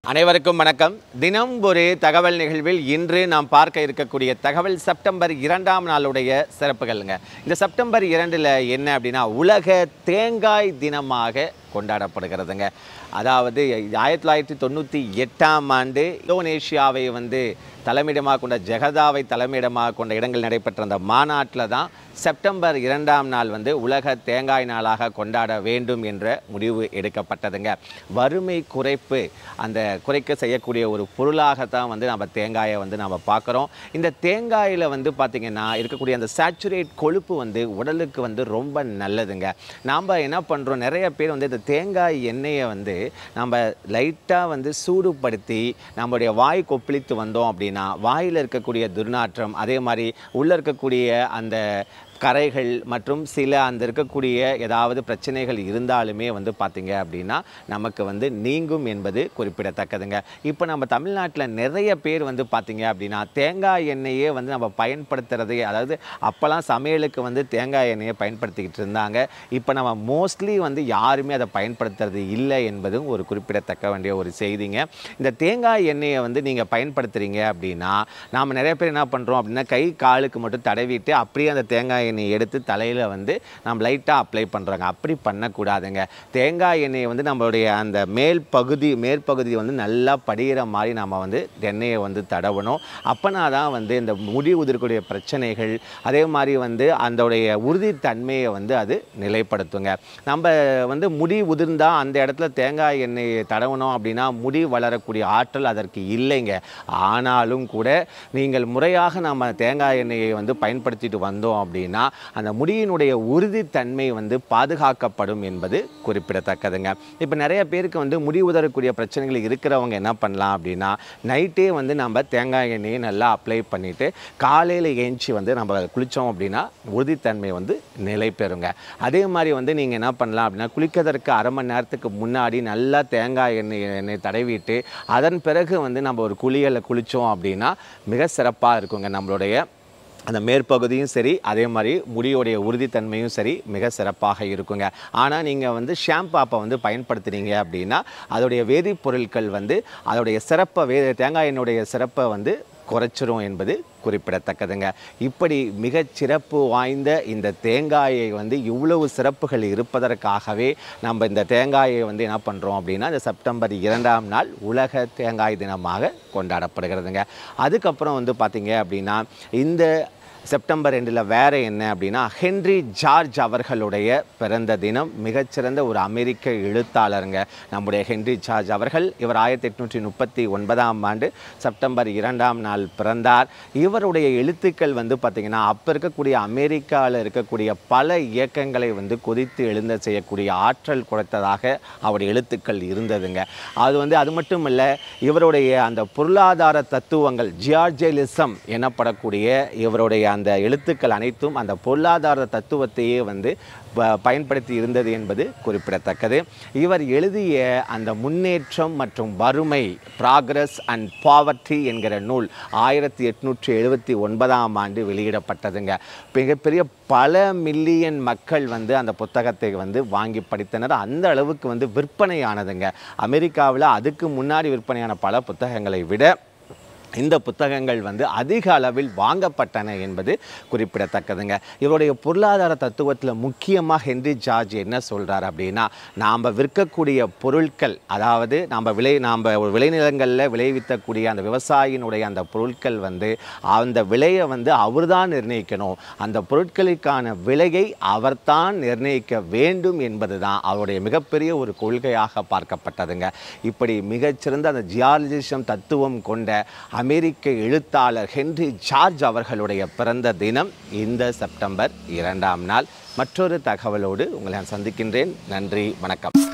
அனைவருக்கும் வணக்கம் தினம் ஒரு தகவல் நிகழ்வில் இன்று நாம் பார்க்க இருக்கக்கூடிய தகவல் செப்டம்பர் இரண்டாம் நாளுடைய சிறப்புகள்ங்க இந்த செப்டம்பர் இரண்டில் என்ன அப்படின்னா உலக தேங்காய் தினமாக கொண்டாடப்படுகிறதுங்க அதாவது ஆயிரத்தி தொள்ளாயிரத்தி தொண்ணூற்றி எட்டாம் ஆண்டு இந்தோனேஷியாவை வந்து தலைமையிடமாக கொண்ட ஜெகதாவை தலைமையிடமாக கொண்ட இடங்கள் நடைபெற்ற அந்த மாநாட்டில் தான் செப்டம்பர் இரண்டாம் நாள் வந்து உலக தேங்காய் நாளாக கொண்டாட வேண்டும் என்ற முடிவு எடுக்கப்பட்டதுங்க வறுமை குறைப்பு அந்த குறைக்க செய்யக்கூடிய ஒரு பொருளாகத்தான் வந்து நம்ம தேங்காயை வந்து நம்ம பார்க்குறோம் இந்த தேங்காயில் வந்து பார்த்திங்கன்னா இருக்கக்கூடிய அந்த சேச்சுரேட் கொழுப்பு வந்து உடலுக்கு வந்து ரொம்ப நல்லதுங்க நாம் என்ன பண்ணுறோம் நிறைய பேர் வந்து இந்த தேங்காய் எண்ணெயை வந்து நம்ம லைட்டாக வந்து சூடுபடுத்தி நம்மளுடைய வாய் கொப்பளித்து வந்தோம் அப்படின்னா வாயில் இருக்கக்கூடிய துர்நாற்றம் அதே மாதிரி உள்ளே இருக்கக்கூடிய அந்த கரைகள் மற்றும் சில அந்த இருக்கக்கூடிய ஏதாவது பிரச்சனைகள் இருந்தாலுமே வந்து பார்த்திங்க அப்படின்னா நமக்கு வந்து நீங்கும் என்பது குறிப்பிடத்தக்கதுங்க இப்போ நம்ம தமிழ்நாட்டில் நிறைய பேர் வந்து பார்த்திங்க அப்படின்னா தேங்காய் எண்ணெயே வந்து நம்ம பயன்படுத்துறதே அதாவது அப்போல்லாம் சமையலுக்கு வந்து தேங்காய் எண்ணெயை பயன்படுத்திக்கிட்டு இருந்தாங்க இப்போ நம்ம மோஸ்ட்லி வந்து யாருமே அதை பயன்படுத்துறது இல்லை என்பதும் ஒரு குறிப்பிடத்தக்க வேண்டிய ஒரு செய்திங்க இந்த தேங்காய் எண்ணெயை வந்து நீங்கள் பயன்படுத்துகிறீங்க அப்படின்னா நாம் நிறைய பேர் என்ன பண்ணுறோம் அப்படின்னா கை காலுக்கு மட்டும் தடவிட்டு அப்படியே அந்த தேங்காய் எண்ணெயை எடுத்து தலையில் வந்து நம்ம லைட்டாக அப்ளை பண்ணுறாங்க அப்படி பண்ணக்கூடாதுங்க தேங்காய் எண்ணெயை வந்து நம்மளுடைய அந்த மேல் பகுதி மேற்பகுதி வந்து நல்லா படிகிற மாதிரி நம்ம வந்து எண்ணெயை வந்து தடவணும் அப்போனா தான் வந்து இந்த முடி உதிர்க்கூடிய பிரச்சனைகள் அதே மாதிரி வந்து அதோடைய உறுதித்தன்மையை வந்து அது நிலைப்படுத்துங்க நம்ம வந்து முடி உதிர்ந்தா அந்த இடத்துல தேங்காய் எண்ணெயை தடவணும் அப்படின்னா முடி வளரக்கூடிய ஆற்றல் அதற்கு இல்லைங்க ஆனாலும் கூட நீங்கள் முறையாக நம்ம தேங்காய் எண்ணெயை வந்து பயன்படுத்திட்டு வந்தோம் அப்படின்னா அந்த முடியினுடைய உறுதித்தன்மை வந்து பாதுகாக்கப்படும் என்பது குறிப்பிடத்தக்கதுங்க இப்போ நிறைய பேருக்கு வந்து முடி உதறக்கூடிய பிரச்சனைகள் இருக்கிறவங்க என்ன பண்ணலாம் அப்படின்னா நைட்டே வந்து நம்ம தேங்காய் எண்ணெயை நல்லா அப்ளை பண்ணிவிட்டு காலையில் ஏஞ்சி வந்து நம்ம குளித்தோம் அப்படின்னா உறுதித்தன்மை வந்து நிலை பெறுங்க அதே மாதிரி வந்து நீங்கள் என்ன பண்ணலாம் அப்படின்னா குளிக்கிறதற்கு அரை மணி நேரத்துக்கு முன்னாடி நல்லா தேங்காய் எண்ணெய் எண்ணெய் தடவிட்டு அதன் பிறகு வந்து நம்ம ஒரு குளியலில் குளித்தோம் அப்படின்னா மிக சிறப்பாக இருக்குங்க நம்மளுடைய அந்த மேற்பகுதியும் சரி அதே மாதிரி முடியோடைய உறுதித்தன்மையும் சரி மிக சிறப்பாக இருக்குங்க ஆனால் நீங்கள் வந்து ஷாம்பு அப்போ வந்து பயன்படுத்துனீங்க அப்படின்னா அதோடைய வேதிப்பொருட்கள் வந்து அதோடைய சிறப்பை வே தேங்காய் எண்ணெயுடைய சிறப்பை வந்து குறைச்சிரும் என்பது குறிப்பிடத்தக்கதுங்க இப்படி மிகச் சிறப்பு வாய்ந்த இந்த தேங்காயை வந்து இவ்வளவு சிறப்புகள் இருப்பதற்காகவே நம்ம இந்த தேங்காயை வந்து என்ன பண்ணுறோம் அப்படின்னா இந்த செப்டம்பர் இரண்டாம் நாள் உலக தேங்காய் தினமாக கொண்டாடப்படுகிறதுங்க அதுக்கப்புறம் வந்து பார்த்திங்க அப்படின்னா இந்த செப்டம்பர் ரெண்டில் வேறு என்ன அப்படின்னா ஹென்ரி ஜார்ஜ் அவர்களுடைய பிறந்த தினம் மிகச்சிறந்த ஒரு அமெரிக்க எழுத்தாளருங்க நம்முடைய ஹென்ரி ஜார்ஜ் அவர்கள் இவர் ஆயிரத்தி எட்நூற்றி முப்பத்தி ஒன்பதாம் ஆண்டு செப்டம்பர் இரண்டாம் நாள் பிறந்தார் இவருடைய எழுத்துக்கள் வந்து பார்த்திங்கன்னா அப்போ இருக்கக்கூடிய அமெரிக்காவில் இருக்கக்கூடிய பல இயக்கங்களை வந்து கொதித்து எழுந்த செய்யக்கூடிய ஆற்றல் கொடுத்ததாக அவருடைய எழுத்துக்கள் இருந்ததுங்க அது வந்து அது மட்டும் இல்லை இவருடைய அந்த பொருளாதார தத்துவங்கள் ஜியார்ஜியலிசம் எனப்படக்கூடிய இவருடைய அந்த எழுத்துக்கள் அனைத்தும் அந்த பொருளாதார தத்துவத்தையே வந்து ப- பயன்படுத்தி இருந்தது என்பது குறிப்பிடத்தக்கது இவர் எழுதிய அந்த முன்னேற்றம் மற்றும் வறுமை ப்ராக்ரஸ் அண்ட் பாவர்ட்டி என்கிற நூல் ஆயிரத்தி எட்நூற்றி எழுபத்தி ஒன்பதாம் ஆண்டு வெளியிடப்பட்டதுங்க மிகப்பெரிய பல மில்லியன் மக்கள் வந்து அந்த புத்தகத்தை வந்து வாங்கி படித்தனர் அந்த அளவுக்கு வந்து விற்பனையானதுங்க அமெரிக்காவில் அதுக்கு முன்னாடி விற்பனையான பல புத்தகங்களை விட இந்த புத்தகங்கள் வந்து அதிக அளவில் வாங்கப்பட்டன என்பது குறிப்பிடத்தக்கதுங்க இவருடைய பொருளாதார தத்துவத்தில் முக்கியமாக ஹென்ரி ஜார்ஜ் என்ன சொல்கிறார் அப்படின்னா நாம் விற்கக்கூடிய பொருட்கள் அதாவது நாம் விளை நாம் விளைநிலங்களில் விளைவித்தக்கூடிய அந்த விவசாயினுடைய அந்த பொருட்கள் வந்து அந்த விலையை வந்து அவர்தான் நிர்ணயிக்கணும் அந்த பொருட்களுக்கான விலையை அவர்தான் நிர்ணயிக்க வேண்டும் என்பது தான் அவருடைய மிகப்பெரிய ஒரு கொள்கையாக பார்க்கப்பட்டதுங்க இப்படி மிகச்சிறந்த அந்த ஜியாலஜிசம் தத்துவம் கொண்ட அமெரிக்க எழுத்தாளர் ஹென்றி ஜார்ஜ் அவர்களுடைய பிறந்த தினம் இந்த செப்டம்பர் இரண்டாம் நாள் மற்றொரு தகவலோடு உங்களை நான் சந்திக்கின்றேன் நன்றி வணக்கம்